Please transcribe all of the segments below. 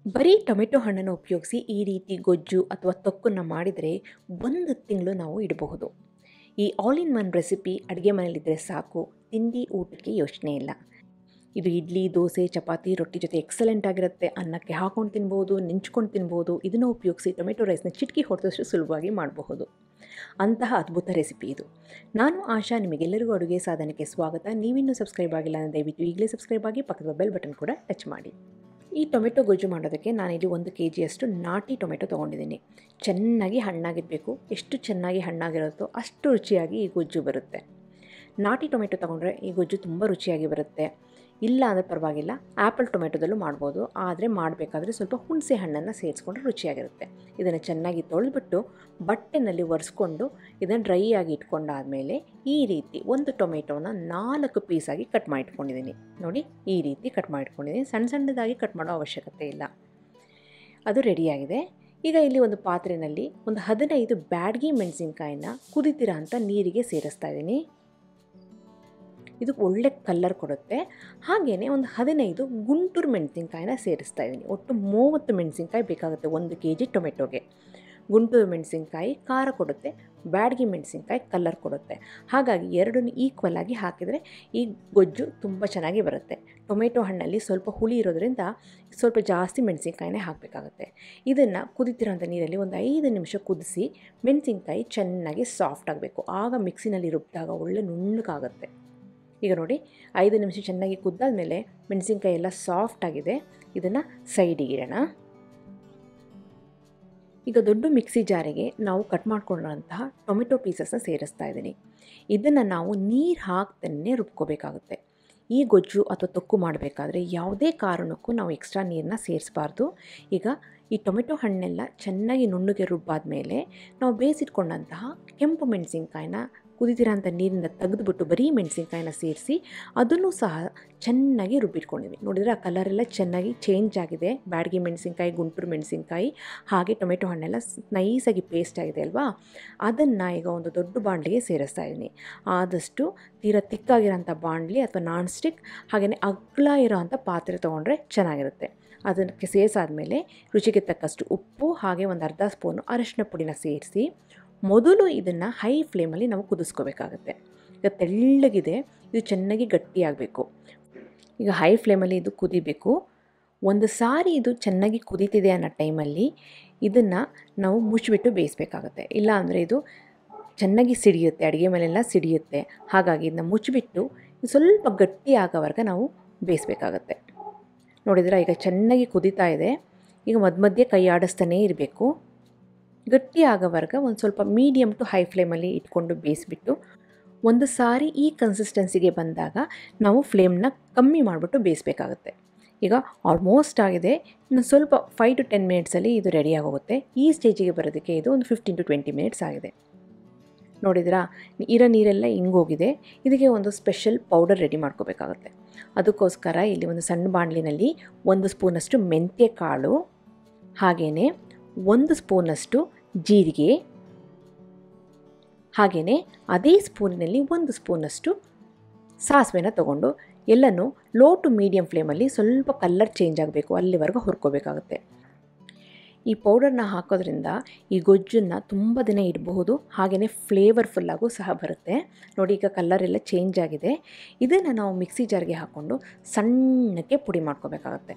ಬರೀ ಟೊಮೆಟೊ ಹಣ್ಣನ್ನು ಉಪಯೋಗಿಸಿ ಈ ರೀತಿ ಗೊಜ್ಜು ಅಥವಾ ತೊಕ್ಕನ್ನು ಮಾಡಿದರೆ ಒಂದು ತಿಂಗಳು ನಾವು ಇಡಬಹುದು ಈ ಆಲ್ ಇನ್ ಒನ್ ರೆಸಿಪಿ ಅಡುಗೆ ಮನೆಯಲ್ಲಿದ್ದರೆ ಸಾಕು ತಿಂಡಿ ಊಟಕ್ಕೆ ಯೋಚನೆ ಇಲ್ಲ ಇದು ಇಡ್ಲಿ ದೋಸೆ ಚಪಾತಿ ರೊಟ್ಟಿ ಜೊತೆ ಎಕ್ಸಲೆಂಟ್ ಆಗಿರುತ್ತೆ ಅನ್ನಕ್ಕೆ ಹಾಕೊಂಡು ತಿನ್ಬೋದು ನೆಂಚ್ಕೊಂಡು ತಿನ್ಬೋದು ಇದನ್ನು ಉಪಯೋಗಿಸಿ ಟೊಮೆಟೊ ರೈಸ್ನ ಚಿಟಕಿ ಹೊಡೆದಷ್ಟು ಸುಲಭವಾಗಿ ಮಾಡಬಹುದು ಅಂತಹ ಅದ್ಭುತ ರೆಸಿಪಿ ಇದು ನಾನು ಆಶಾ ನಿಮಗೆಲ್ಲರಿಗೂ ಅಡುಗೆ ಸಾಧನಕ್ಕೆ ಸ್ವಾಗತ ನೀವಿನ್ನೂ ಸಬ್ಸ್ಕ್ರೈಬ್ ಆಗಿಲ್ಲ ಅಂದರೆ ದಯವಿಟ್ಟು ಈಗಲೇ ಸಬ್ಸ್ಕ್ರೈಬ್ ಆಗಿ ಪಕ್ಕದ ಬೆಲ್ ಬಟನ್ ಕೂಡ ಟಚ್ ಮಾಡಿ ಈ ಟೊಮೆಟೊ ಗೊಜ್ಜು ಮಾಡೋದಕ್ಕೆ ನಾನಿಲ್ಲಿ ಒಂದು ಕೆ ಜಿಯಷ್ಟು ನಾಟಿ ಟೊಮೆಟೊ ತೊಗೊಂಡಿದ್ದೀನಿ ಚೆನ್ನಾಗಿ ಹಣ್ಣಾಗಿರಬೇಕು ಎಷ್ಟು ಚೆನ್ನಾಗಿ ಹಣ್ಣಾಗಿರುತ್ತೋ ಅಷ್ಟು ರುಚಿಯಾಗಿ ಈ ಗೊಜ್ಜು ಬರುತ್ತೆ ನಾಟಿ ಟೊಮೆಟೊ ತೊಗೊಂಡ್ರೆ ಈ ಗೊಜ್ಜು ತುಂಬ ರುಚಿಯಾಗಿ ಬರುತ್ತೆ ಇಲ್ಲ ಅಂದರೆ ಪರವಾಗಿಲ್ಲ ಆ್ಯಪಲ್ ಟೊಮೆಟೊದಲ್ಲೂ ಮಾಡ್ಬೋದು ಆದರೆ ಮಾಡಬೇಕಾದ್ರೆ ಸ್ವಲ್ಪ ಹುಣಸೆ ಹಣ್ಣನ್ನು ಸೇರಿಸ್ಕೊಂಡ್ರೆ ರುಚಿಯಾಗಿರುತ್ತೆ ಇದನ್ನು ಚೆನ್ನಾಗಿ ತೊಳೆದ್ಬಿಟ್ಟು ಬಟ್ಟೆನಲ್ಲಿ ಒರೆಸ್ಕೊಂಡು ಇದನ್ನು ಡ್ರೈ ಆಗಿ ಇಟ್ಕೊಂಡಾದಮೇಲೆ ಈ ರೀತಿ ಒಂದು ಟೊಮೆಟೊನ ನಾಲ್ಕು ಪೀಸಾಗಿ ಕಟ್ ಮಾಡಿ ಇಟ್ಕೊಂಡಿದ್ದೀನಿ ನೋಡಿ ಈ ರೀತಿ ಕಟ್ ಮಾಡಿ ಇಟ್ಕೊಂಡಿದ್ದೀನಿ ಸಣ್ಣ ಸಣ್ಣದಾಗಿ ಕಟ್ ಮಾಡೋ ಅವಶ್ಯಕತೆ ಇಲ್ಲ ಅದು ರೆಡಿಯಾಗಿದೆ ಈಗ ಇಲ್ಲಿ ಒಂದು ಪಾತ್ರೆಯಲ್ಲಿ ಒಂದು ಹದಿನೈದು ಬ್ಯಾಡ್ಗಿ ಮೆಣಸಿನ್ಕಾಯಿನ ಕುದಿತಿರೋ ಅಂಥ ನೀರಿಗೆ ಸೇರಿಸ್ತಾ ಇದ್ದೀನಿ ಇದು ಒಳ್ಳೆ ಕಲ್ಲರ್ ಕೊಡುತ್ತೆ ಹಾಗೆಯೇ ಒಂದು ಹದಿನೈದು ಗುಂಟೂರು ಮೆಣಸಿನ್ಕಾಯಿನ ಸೇರಿಸ್ತಾ ಇದ್ದೀನಿ ಒಟ್ಟು ಮೂವತ್ತು ಮೆಣಸಿನ್ಕಾಯಿ ಬೇಕಾಗುತ್ತೆ ಒಂದು ಕೆ ಜಿ ಟೊಮೆಟೊಗೆ ಗುಂಟೂರು ಮೆಣಸಿನ್ಕಾಯಿ ಖಾರ ಕೊಡುತ್ತೆ ಬ್ಯಾಡಗಿ ಮೆಣಸಿನ್ಕಾಯಿ ಕಲ್ಲರ್ ಕೊಡುತ್ತೆ ಹಾಗಾಗಿ ಎರಡನ್ನೂ ಈಕ್ವಲ್ ಆಗಿ ಹಾಕಿದರೆ ಈ ಗೊಜ್ಜು ತುಂಬ ಚೆನ್ನಾಗಿ ಬರುತ್ತೆ ಟೊಮೆಟೊ ಹಣ್ಣಲ್ಲಿ ಸ್ವಲ್ಪ ಹುಳಿ ಇರೋದ್ರಿಂದ ಸ್ವಲ್ಪ ಜಾಸ್ತಿ ಮೆಣಸಿನ್ಕಾಯಿನೇ ಹಾಕಬೇಕಾಗುತ್ತೆ ಇದನ್ನು ಕುದಿತಿರೋಂಥ ನೀರಲ್ಲಿ ಒಂದು ಐದು ನಿಮಿಷ ಕುದಿಸಿ ಮೆಣಸಿನ್ಕಾಯಿ ಚೆನ್ನಾಗಿ ಸಾಫ್ಟ್ ಆಗಬೇಕು ಆಗ ಮಿಕ್ಸಿನಲ್ಲಿ ರುಬ್ಬಿದಾಗ ಒಳ್ಳೆ ನುಣ್ಣಗಾಗುತ್ತೆ ಈಗ ನೋಡಿ ಐದು ನಿಮಿಷ ಚೆನ್ನಾಗಿ ಕುದ್ದಾದಮೇಲೆ ಮೆಣಸಿನ್ಕಾಯಿ ಎಲ್ಲ ಸಾಫ್ಟ್ ಆಗಿದೆ ಇದನ್ನು ಸೈಡಿಗೆ ಇಡೋಣ ಈಗ ದೊಡ್ಡ ಮಿಕ್ಸಿ ಜಾರಿಗೆ ನಾವು ಕಟ್ ಮಾಡ್ಕೊಂಡಿರೋಂತಹ ಟೊಮೆಟೊ ಪೀಸಸ್ನ ಸೇರಿಸ್ತಾ ಇದ್ದೀನಿ ಇದನ್ನು ನಾವು ನೀರು ಹಾಕ್ತೇ ರುಬ್ಕೋಬೇಕಾಗುತ್ತೆ ಈ ಗೊಜ್ಜು ಅಥವಾ ತೊಕ್ಕು ಮಾಡಬೇಕಾದ್ರೆ ಯಾವುದೇ ಕಾರಣಕ್ಕೂ ನಾವು ಎಕ್ಸ್ಟ್ರಾ ನೀರನ್ನ ಸೇರಿಸಬಾರ್ದು ಈಗ ಈ ಟೊಮೆಟೊ ಹಣ್ಣೆಲ್ಲ ಚೆನ್ನಾಗಿ ನುಣ್ಣಗೆ ರುಬ್ಬಾದ ಮೇಲೆ ನಾವು ಬೇಯಿಸಿಟ್ಕೊಂಡಂತಹ ಕೆಂಪು ಮೆಣಸಿನ್ಕಾಯಿನ ಕುದಿತಿರೋಂಥ ನೀರಿಂದ ತೆಗೆದುಬಿಟ್ಟು ಬರೀ ಮೆಣಸಿನ್ಕಾಯಿನ ಸೇರಿಸಿ ಅದನ್ನು ಸಹ ಚೆನ್ನಾಗಿ ರುಬ್ಬಿಟ್ಕೊಂಡಿದ್ವಿ ನೋಡಿದರೆ ಆ ಕಲರೆಲ್ಲ ಚೆನ್ನಾಗಿ ಚೇಂಜ್ ಆಗಿದೆ ಬ್ಯಾಡಗಿ ಮೆಣಸಿನ್ಕಾಯಿ ಗುಂಟೂರು ಮೆಣಸಿನ್ಕಾಯಿ ಹಾಗೆ ಟೊಮೆಟೊ ಹಣ್ಣೆಲ್ಲ ನೈಸಾಗಿ ಪೇಸ್ಟ್ ಆಗಿದೆ ಅಲ್ವಾ ಅದನ್ನು ಈಗ ಒಂದು ದೊಡ್ಡ ಬಾಣಲಿಗೆ ಸೇರಿಸ್ತಾ ಇದ್ದೀನಿ ಆದಷ್ಟು ತೀರಾ ತಿಕ್ಕಾಗಿರೋಂಥ ಬಾಣಲಿ ಅಥವಾ ನಾನ್ ಸ್ಟಿಕ್ ಹಾಗೆಯೇ ಅಗ್ಲ ಇರೋವಂಥ ಪಾತ್ರೆ ತೊಗೊಂಡ್ರೆ ಚೆನ್ನಾಗಿರುತ್ತೆ ಅದಕ್ಕೆ ಸೇರಿಸಾದ್ಮೇಲೆ ರುಚಿಗೆ ತಕ್ಕಷ್ಟು ಉಪ್ಪು ಹಾಗೆ ಒಂದು ಅರ್ಧ ಸ್ಪೂನು ಅರಶಿನ ಪುಡಿನ ಸೇರಿಸಿ ಮೊದಲು ಇದನ್ನು ಹೈ ಫ್ಲೇಮಲ್ಲಿ ನಾವು ಕುದಿಸ್ಕೋಬೇಕಾಗತ್ತೆ ಈಗ ತೆಳ್ಳಗಿದೆ ಇದು ಚೆನ್ನಾಗಿ ಗಟ್ಟಿಯಾಗಬೇಕು ಈಗ ಹೈ ಫ್ಲೇಮಲ್ಲಿ ಇದು ಕುದಿಬೇಕು ಒಂದು ಸಾರಿ ಇದು ಚೆನ್ನಾಗಿ ಕುದೀತಿದೆ ಅನ್ನೋ ಟೈಮಲ್ಲಿ ಇದನ್ನು ನಾವು ಮುಚ್ಚಿಬಿಟ್ಟು ಬೇಯಿಸ್ಬೇಕಾಗತ್ತೆ ಇಲ್ಲ ಅಂದರೆ ಇದು ಚೆನ್ನಾಗಿ ಸಿಡಿಯುತ್ತೆ ಅಡುಗೆ ಮೇಲೆಲ್ಲ ಸಿಡಿಯುತ್ತೆ ಹಾಗಾಗಿ ಇದನ್ನ ಮುಚ್ಚಿಬಿಟ್ಟು ಸ್ವಲ್ಪ ಗಟ್ಟಿ ಆಗೋವರೆಗೆ ನಾವು ಬೇಯಿಸ್ಬೇಕಾಗತ್ತೆ ನೋಡಿದ್ರೆ ಈಗ ಚೆನ್ನಾಗಿ ಕುದೀತಾ ಇದೆ ಈಗ ಮಧ್ಯ ಮಧ್ಯೆ ಕೈ ಆಡಿಸ್ತಾನೇ ಇರಬೇಕು ಗಟ್ಟಿ ಆಗೋವರೆಗೆ ಒಂದು ಸ್ವಲ್ಪ ಮೀಡಿಯಮ್ ಟು ಹೈ ಫ್ಲೇಮಲ್ಲಿ ಇಟ್ಕೊಂಡು ಬೇಯಿಸ್ಬಿಟ್ಟು ಒಂದು ಸಾರಿ ಈ ಕನ್ಸಿಸ್ಟೆನ್ಸಿಗೆ ಬಂದಾಗ ನಾವು ಫ್ಲೇಮ್ನ ಕಮ್ಮಿ ಮಾಡಿಬಿಟ್ಟು ಬೇಯಿಸ್ಬೇಕಾಗುತ್ತೆ ಈಗ ಆಲ್ಮೋಸ್ಟ್ ಆಗಿದೆ ಇನ್ನು ಸ್ವಲ್ಪ ಫೈವ್ ಟು ಟೆನ್ ಮಿನಿಟ್ಸಲ್ಲಿ ಇದು ರೆಡಿ ಆಗೋಗುತ್ತೆ ಈ ಸ್ಟೇಜಿಗೆ ಬರೋದಕ್ಕೆ ಇದು ಒಂದು ಫಿಫ್ಟೀನ್ ಟು ಟ್ವೆಂಟಿ ಮಿನಿಟ್ಸ್ ಆಗಿದೆ ನೋಡಿದ್ರಾ ಇರೋ ನೀರೆಲ್ಲ ಹಿಂಗೋಗಿದೆ ಇದಕ್ಕೆ ಒಂದು ಸ್ಪೆಷಲ್ ಪೌಡರ್ ರೆಡಿ ಮಾಡ್ಕೋಬೇಕಾಗುತ್ತೆ ಅದಕ್ಕೋಸ್ಕರ ಇಲ್ಲಿ ಒಂದು ಸಣ್ಣ ಬಾಣಲಿನಲ್ಲಿ ಒಂದು ಸ್ಪೂನಷ್ಟು ಮೆಂತ್ಯ ಕಾಳು ಹಾಗೆಯೇ ಒಂದು ಸ್ಪೂನಷ್ಟು ಜೀರಿಗೆ ಹಾಗೆಯೇ ಅದೇ ಸ್ಪೂನಿನಲ್ಲಿ ಒಂದು ಸ್ಪೂನಷ್ಟು ಸಾಸಿವೆನ ತಗೊಂಡು ಎಲ್ಲನೂ ಲೋ ಟು ಮೀಡಿಯಮ್ ಫ್ಲೇಮಲ್ಲಿ ಸ್ವಲ್ಪ ಕಲ್ಲರ್ ಚೇಂಜ್ ಆಗಬೇಕು ಅಲ್ಲಿವರೆಗೂ ಹುರ್ಕೋಬೇಕಾಗುತ್ತೆ ಈ ಪೌಡರ್ನ ಹಾಕೋದ್ರಿಂದ ಈ ಗೊಜ್ಜನ್ನು ತುಂಬ ದಿನ ಇಡಬಹುದು ಹಾಗೆಯೇ ಫ್ಲೇವರ್ಫುಲ್ಲಾಗೂ ಸಹ ಬರುತ್ತೆ ನೋಡಿ ಈಗ ಕಲರ್ ಎಲ್ಲ ಚೇಂಜ್ ಆಗಿದೆ ಇದನ್ನು ನಾವು ಮಿಕ್ಸಿ ಜಾರ್ಗೆ ಹಾಕ್ಕೊಂಡು ಸಣ್ಣಕ್ಕೆ ಪುಡಿ ಮಾಡ್ಕೋಬೇಕಾಗತ್ತೆ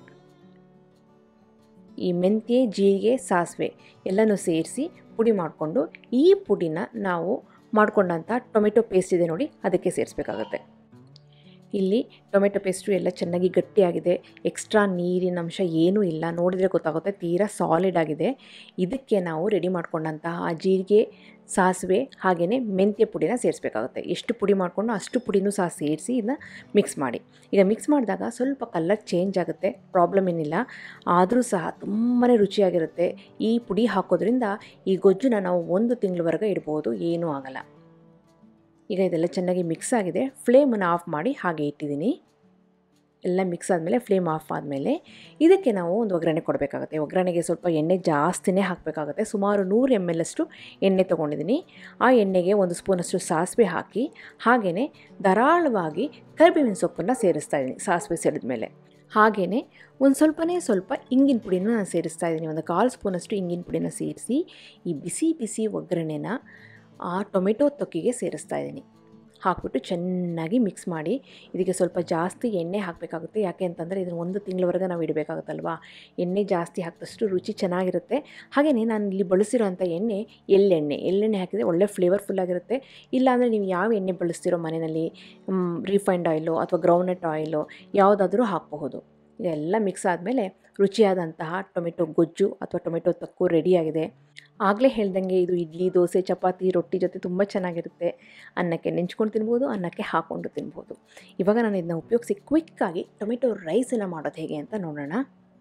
ಈ ಮೆಂತ್ಯ ಜೀರಿಗೆ ಸಾಸಿವೆ ಎಲ್ಲನೂ ಸೇರಿಸಿ ಪುಡಿ ಮಾಡಿಕೊಂಡು ಈ ಪುಡಿನ ನಾವು ಮಾಡ್ಕೊಂಡಂಥ ಟೊಮೆಟೊ ಪೇಸ್ಟ್ ಇದೆ ನೋಡಿ ಅದಕ್ಕೆ ಸೇರಿಸ್ಬೇಕಾಗತ್ತೆ ಇಲ್ಲಿ ಟೊಮೆಟೊ ಪೇಸ್ಟು ಎಲ್ಲ ಚೆನ್ನಾಗಿ ಗಟ್ಟಿಯಾಗಿದೆ ಎಕ್ಸ್ಟ್ರಾ ನೀರಿನ ಅಂಶ ಏನೂ ಇಲ್ಲ ನೋಡಿದರೆ ಗೊತ್ತಾಗುತ್ತೆ ತೀರಾ ಸಾಲಿಡ್ ಆಗಿದೆ ಇದಕ್ಕೆ ನಾವು ರೆಡಿ ಮಾಡ್ಕೊಂಡಂತಹ ಜೀರಿಗೆ ಸಾಸಿವೆ ಹಾಗೆಯೇ ಮೆಂತ್ಯ ಪುಡಿನ ಸೇರಿಸ್ಬೇಕಾಗುತ್ತೆ ಎಷ್ಟು ಪುಡಿ ಮಾಡಿಕೊಂಡು ಅಷ್ಟು ಪುಡಿನೂ ಸಹ ಸೇರಿಸಿ ಇದನ್ನ ಮಿಕ್ಸ್ ಮಾಡಿ ಈಗ ಮಿಕ್ಸ್ ಮಾಡಿದಾಗ ಸ್ವಲ್ಪ ಕಲರ್ ಚೇಂಜ್ ಆಗುತ್ತೆ ಪ್ರಾಬ್ಲಮ್ ಏನಿಲ್ಲ ಆದರೂ ಸಹ ತುಂಬಾ ರುಚಿಯಾಗಿರುತ್ತೆ ಈ ಪುಡಿ ಹಾಕೋದ್ರಿಂದ ಈ ಗೊಜ್ಜನ್ನ ನಾವು ಒಂದು ತಿಂಗಳವರೆಗೆ ಇಡ್ಬೋದು ಏನೂ ಆಗಲ್ಲ ಈಗ ಇದೆಲ್ಲ ಚೆನ್ನಾಗಿ ಮಿಕ್ಸ್ ಆಗಿದೆ ಫ್ಲೇಮನ್ನು ಆಫ್ ಮಾಡಿ ಹಾಗೆ ಇಟ್ಟಿದ್ದೀನಿ ಎಲ್ಲ ಮಿಕ್ಸ್ ಆದಮೇಲೆ ಫ್ಲೇಮ್ ಆಫ್ ಆದಮೇಲೆ ಇದಕ್ಕೆ ನಾವು ಒಂದು ಒಗ್ಗರಣೆ ಕೊಡಬೇಕಾಗುತ್ತೆ ಒಗ್ಗರಣೆಗೆ ಸ್ವಲ್ಪ ಎಣ್ಣೆ ಜಾಸ್ತಿನೇ ಹಾಕಬೇಕಾಗುತ್ತೆ ಸುಮಾರು ನೂರು ಎಮ್ ಎಲ್ ಅಷ್ಟು ಎಣ್ಣೆ ತೊಗೊಂಡಿದ್ದೀನಿ ಆ ಎಣ್ಣೆಗೆ ಒಂದು ಸ್ಪೂನಷ್ಟು ಸಾಸಿವೆ ಹಾಕಿ ಹಾಗೆಯೇ ಧಾರಾಳವಾಗಿ ಕರಿಬೇವಿನ ಸೊಪ್ಪನ್ನು ಸೇರಿಸ್ತಾ ಇದ್ದೀನಿ ಸಾಸಿವೆ ಸಿಡಿದ ಮೇಲೆ ಹಾಗೆಯೇ ಒಂದು ಸ್ವಲ್ಪನೇ ಸ್ವಲ್ಪ ಇಂಗಿನ ಪುಡಿನ ನಾನು ಸೇರಿಸ್ತಾ ಇದ್ದೀನಿ ಒಂದು ಕಾಲು ಸ್ಪೂನಷ್ಟು ಇಂಗಿನ ಪುಡಿನ ಸೇರಿಸಿ ಈ ಬಿಸಿ ಬಿಸಿ ಒಗ್ಗರಣೆನ ಆ ಟೊಮೆಟೊ ತೊಕ್ಕಿಗೆ ಸೇರಿಸ್ತಾ ಇದ್ದೀನಿ ಹಾಕ್ಬಿಟ್ಟು ಚೆನ್ನಾಗಿ ಮಿಕ್ಸ್ ಮಾಡಿ ಇದಕ್ಕೆ ಸ್ವಲ್ಪ ಜಾಸ್ತಿ ಎಣ್ಣೆ ಹಾಕಬೇಕಾಗುತ್ತೆ ಯಾಕೆ ಅಂತಂದರೆ ಇದನ್ನು ಒಂದು ತಿಂಗಳವರೆಗೆ ನಾವು ಇಡಬೇಕಾಗುತ್ತಲ್ವಾ ಎಣ್ಣೆ ಜಾಸ್ತಿ ಹಾಕಿದಷ್ಟು ರುಚಿ ಚೆನ್ನಾಗಿರುತ್ತೆ ಹಾಗೆಯೇ ನಾನು ಇಲ್ಲಿ ಬಳಸಿರೋಂಥ ಎಣ್ಣೆ ಎಳ್ಳೆಣ್ಣೆ ಎಳ್ಳೆಣ್ಣೆ ಹಾಕಿದರೆ ಒಳ್ಳೆ ಫ್ಲೇವರ್ಫುಲ್ಲಾಗಿರುತ್ತೆ ಇಲ್ಲಾಂದರೆ ನೀವು ಯಾವ ಎಣ್ಣೆ ಬಳಸ್ತಿರೋ ಮನೆಯಲ್ಲಿ ರಿಫೈನ್ಡ್ ಆಯಿಲು ಅಥವಾ ಗ್ರೌಂಡ್ನಟ್ ಆಯಿಲು ಯಾವುದಾದ್ರೂ ಹಾಕಬಹುದು ಇದೆಲ್ಲ ಮಿಕ್ಸ್ ಆದಮೇಲೆ ರುಚಿಯಾದಂತಹ ಟೊಮೆಟೊ ಗೊಜ್ಜು ಅಥವಾ ಟೊಮೆಟೊ ತಕ್ಕು ರೆಡಿಯಾಗಿದೆ ಆಗಲೇ ಹೇಳ್ದಂಗೆ ಇದು ಇಡ್ಲಿ ದೋಸೆ ಚಪಾತಿ ರೊಟ್ಟಿ ಜೊತೆ ತುಂಬ ಚೆನ್ನಾಗಿರುತ್ತೆ ಅನ್ನಕ್ಕೆ ನೆಂಚ್ಕೊಂಡು ತಿನ್ಬೋದು ಅನ್ನಕ್ಕೆ ಹಾಕ್ಕೊಂಡು ತಿನ್ಬೋದು ಇವಾಗ ನಾನು ಇದನ್ನ ಉಪಯೋಗಿಸಿ ಕ್ವಿಕ್ಕಾಗಿ ಟೊಮೆಟೊ ರೈಸನ್ನು ಮಾಡೋದು ಹೇಗೆ ಅಂತ ನೋಡೋಣ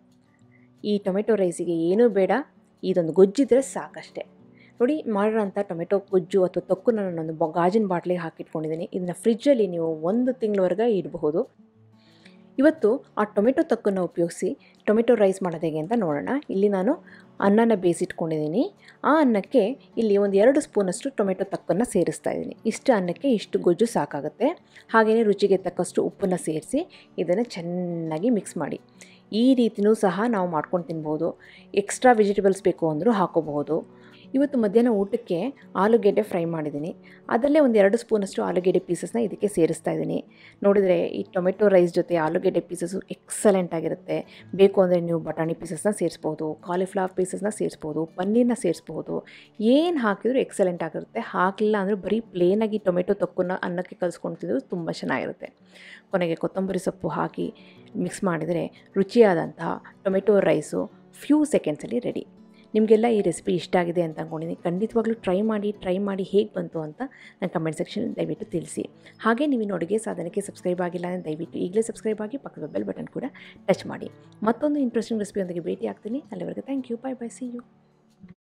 ಈ ಟೊಮೆಟೊ ರೈಸಿಗೆ ಏನೂ ಬೇಡ ಇದೊಂದು ಗೊಜ್ಜಿದ್ರೆ ಸಾಕಷ್ಟೇ ನೋಡಿ ಮಾಡಿರೋಂಥ ಟೊಮೆಟೊ ಗೊಜ್ಜು ಅಥವಾ ತೊಕ್ಕನ್ನು ನಾನೊಂದು ಬ ಗಾಜಿನ ಬಾಟ್ಲಿಗೆ ಹಾಕಿಟ್ಕೊಂಡಿದ್ದೀನಿ ಇದನ್ನು ಫ್ರಿಜ್ಜಲ್ಲಿ ನೀವು ಒಂದು ತಿಂಗಳವರೆಗೆ ಇಡಬಹುದು ಇವತ್ತು ಆ ಟೊಮೆಟೊ ತೊಕ್ಕನ್ನು ಉಪಯೋಗಿಸಿ ಟೊಮೆಟೊ ರೈಸ್ ಮಾಡೋದು ಹೇಗೆ ಅಂತ ನೋಡೋಣ ಇಲ್ಲಿ ನಾನು ಅನ್ನನ ಬೇಯಿಸಿಟ್ಕೊಂಡಿದ್ದೀನಿ ಆ ಅನ್ನಕ್ಕೆ ಇಲ್ಲಿ ಒಂದು ಎರಡು ಸ್ಪೂನಷ್ಟು ಟೊಮೆಟೊ ತಕ್ಕನ್ನು ಸೇರಿಸ್ತಾ ಇದ್ದೀನಿ ಇಷ್ಟು ಅನ್ನಕ್ಕೆ ಇಷ್ಟು ಗೊಜ್ಜು ಸಾಕಾಗುತ್ತೆ ಹಾಗೆಯೇ ರುಚಿಗೆ ತಕ್ಕಷ್ಟು ಉಪ್ಪನ್ನು ಸೇರಿಸಿ ಇದನ್ನು ಚೆನ್ನಾಗಿ ಮಿಕ್ಸ್ ಮಾಡಿ ಈ ರೀತಿಯೂ ಸಹ ನಾವು ಮಾಡ್ಕೊಂಡು ತಿನ್ಬೋದು ಎಕ್ಸ್ಟ್ರಾ ವೆಜಿಟೇಬಲ್ಸ್ ಬೇಕು ಅಂದರೂ ಹಾಕೋಬಹುದು ಇವತ್ತು ಮಧ್ಯಾಹ್ನ ಊಟಕ್ಕೆ ಆಲೂಗೆಡ್ಡೆ ಫ್ರೈ ಮಾಡಿದ್ದೀನಿ ಅದರಲ್ಲೇ ಒಂದು ಎರಡು ಸ್ಪೂನಷ್ಟು ಆಲೂಗೆಡ್ಡೆ ಪೀಸಸ್ನ ಇದಕ್ಕೆ ಸೇರಿಸ್ತಾ ಇದ್ದೀನಿ ನೋಡಿದರೆ ಈ ಟೊಮೆಟೊ ರೈಸ್ ಜೊತೆ ಆಲೂಗೆಡ್ಡೆ ಪೀಸಸ್ಸು ಎಕ್ಸಲೆಂಟ್ ಆಗಿರುತ್ತೆ ಬೇಕು ಅಂದರೆ ನೀವು ಬಟಾಣಿ ಪೀಸಸ್ನ ಸೇರಿಸ್ಬೋದು ಕಾಲಿಫ್ಲವರ್ ಪೀಸಸ್ನ ಸೇರಿಸ್ಬೋದು ಪನ್ನೀರ್ನ ಸೇರಿಸ್ಬೋದು ಏನು ಹಾಕಿದರೂ ಎಕ್ಸಲೆಂಟ್ ಆಗಿರುತ್ತೆ ಹಾಕಲಿಲ್ಲ ಅಂದರೆ ಬರೀ ಪ್ಲೇನಾಗಿ ಟೊಮೆಟೊ ತೊಕ್ಕನ್ನು ಅನ್ನಕ್ಕೆ ಕಲಿಸ್ಕೊಂಡು ತಿಂದರೂ ತುಂಬ ಚೆನ್ನಾಗಿರುತ್ತೆ ಕೊನೆಗೆ ಕೊತ್ತಂಬರಿ ಸೊಪ್ಪು ಹಾಕಿ ಮಿಕ್ಸ್ ಮಾಡಿದರೆ ರುಚಿಯಾದಂತಹ ಟೊಮೆಟೊ ರೈಸು ಫ್ಯೂ ಸೆಕೆಂಡ್ಸಲ್ಲಿ ರೆಡಿ ನಿಮಗೆಲ್ಲ ಈ ರೆಸಿಪಿ ಇಷ್ಟ ಆಗಿದೆ ಅಂತ ಅಂದ್ಕೊಂಡಿದ್ದೀನಿ ಖಂಡಿತವಾಗ್ಲೂ ಟ್ರೈ ಮಾಡಿ ಟ್ರೈ ಮಾಡಿ ಹೇಗೆ ಬಂತು ಅಂತ ನನ್ನ ಕಮೆಂಟ್ ಸೆಕ್ಷನ್ ದಯವಿಟ್ಟು ತಿಳಿಸಿ ಹಾಗೆ ನೀವು ಇನ್ನು ಅಡುಗೆ ಸಾಧನಕ್ಕೆ ಸಬ್ಸ್ಕ್ರೈಬ್ ಆಗಿಲ್ಲ ಅಂದರೆ ದಯವಿಟ್ಟು ಈಗಲೇ ಸಬ್ಸ್ಕ್ರೈಬ್ ಆಗಿ ಪಕ್ಕದ ಬೆಲ್ ಬಟನ್ ಕೂಡ ಟಚ್ ಮಾಡಿ ಮತ್ತೊಂದು ಇಂಟ್ರೆಸ್ಟಿಂಗ್ ರೆಸಿಪಿಯೊಂದಿಗೆ ಭೇಟಿ ಆಗ್ತೀನಿ ಅಲ್ಲಿವರೆಗೆ thank you bye bye see you